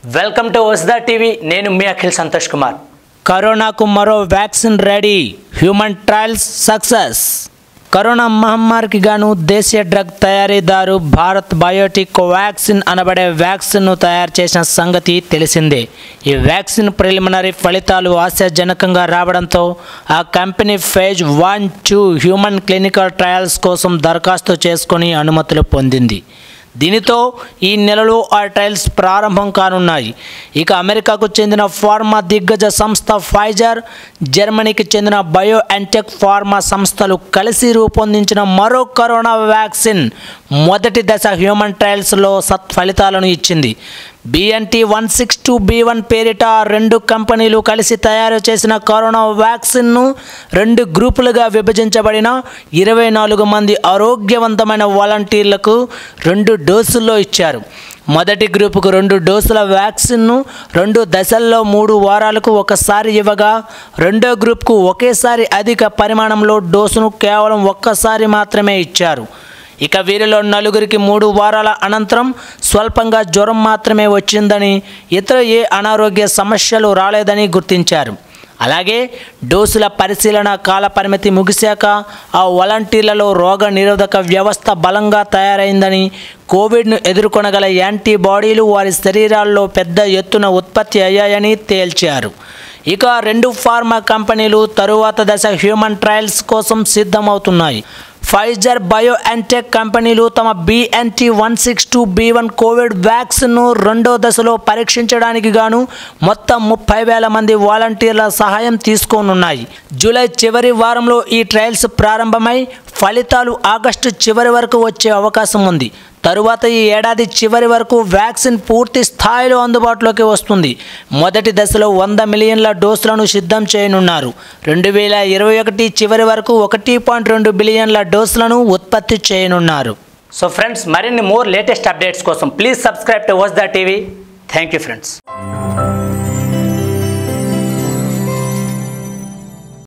welcome to Vasda TV నేను మీ అఖిల్ సంతోష్ కుమార్ కరోనాకు మరో vaccine ready human trials success corona మహమ్మారికి గాను దేశీయ డ్రగ్ తయారీదారు భారత్ బయోటిక్ కోవాక్సిన్ అనబడే వ్యాక్సిన్ను తయారు చేసిన సంగతి తెలిసిందే ఈ వ్యాక్సిన్ ప్రిలిమినరీ ఫలితాలు ఆశాజనకంగా రావడంతో ఆ company phase one two human clinical trials కోసం దరఖాస్తు చేసుకొని అనుమతులు పొందింది దీనితో ఈ నెలలో ఆ ట్రయల్స్ ప్రారంభం కానున్నాయి ఇక అమెరికాకు చెందిన ఫార్మా దిగ్గజ సంస్థ ఫైజర్ జర్మనీకి చెందిన బయో అంటెక్ ఫార్మా సంస్థలు కలిసి రూపొందించిన మరో కరోనా వ్యాక్సిన్ మొదటి దశ హ్యూమన్ ట్రయల్స్లో సత్ఫలితాలను ఇచ్చింది BNT one six two B one పేరిట ఆ రెండు కంపెనీలు కలిసి తయారు చేసిన కరోనా వ్యాక్సిన్ను రెండు గ్రూపులుగా విభజించబడిన ఇరవై నాలుగు మంది ఆరోగ్యవంతమైన వాలంటీర్లకు రెండు డోసుల్లో ఇచ్చారు మొదటి గ్రూపుకు రెండు డోసుల వ్యాక్సిన్ను రెండు దశల్లో మూడు వారాలకు ఒకసారి ఇవ్వగా రెండో గ్రూప్కు ఒకేసారి అధిక పరిమాణంలో డోసును కేవలం ఒక్కసారి మాత్రమే ఇచ్చారు ఇక వీరిలో నలుగురికి మూడు వారాల అనంతరం స్వల్పంగా జ్వరం మాత్రమే వచ్చిందని ఇతర ఏ అనారోగ్య సమస్యలు రాలేదని గుర్తించారు అలాగే డోసుల పరిశీలన కాల పరిమితి ముగిశాక ఆ వాలంటీర్లలో రోగ నిరోధక వ్యవస్థ బలంగా తయారైందని కోవిడ్ను ఎదుర్కొనగల యాంటీబాడీలు వారి శరీరాల్లో పెద్ద ఎత్తున ఉత్పత్తి అయ్యాయని తేల్చారు ఇక రెండు ఫార్మా కంపెనీలు తరువాత దశ హ్యూమన్ ట్రయల్స్ కోసం సిద్ధమవుతున్నాయి ఫైజర్ బయో అంటెక్ కంపెనీలు తమ BNT one six two B one covid వ్యాక్సిన్ను రెండో దశలో పరీక్షించడానికి గాను మొత్తం ముప్పై వేల మంది వాలంటీర్ల సహాయం తీసుకోనున్నాయి జూలై చివరి వారంలో ఈ ట్రయల్స్ ప్రారంభమై ఫలితాలు ఆగస్టు చివరి వరకు వచ్చే అవకాశం ఉంది తరువాత ఈ ఏడాది చివరి వరకు వ్యాక్సిన్ పూర్తి స్థాయిలో అందుబాటులోకి వస్తుంది మొదటి దశలో వంద మిలియన్ల డోసులను సిద్ధం చేయనున్నారు రెండు వేల ఇరవై ఒకటి చివరి వరకు ఒకటి పాయింట్ రెండు బిలియన్ల డోసులను ఉత్పత్తి చేయనున్నారు సో ఫ్రెండ్స్ మరిన్ని మోర్ లేటెస్ట్ అప్డేట్స్ కోసం please subscribe to Vasda TV thank you friends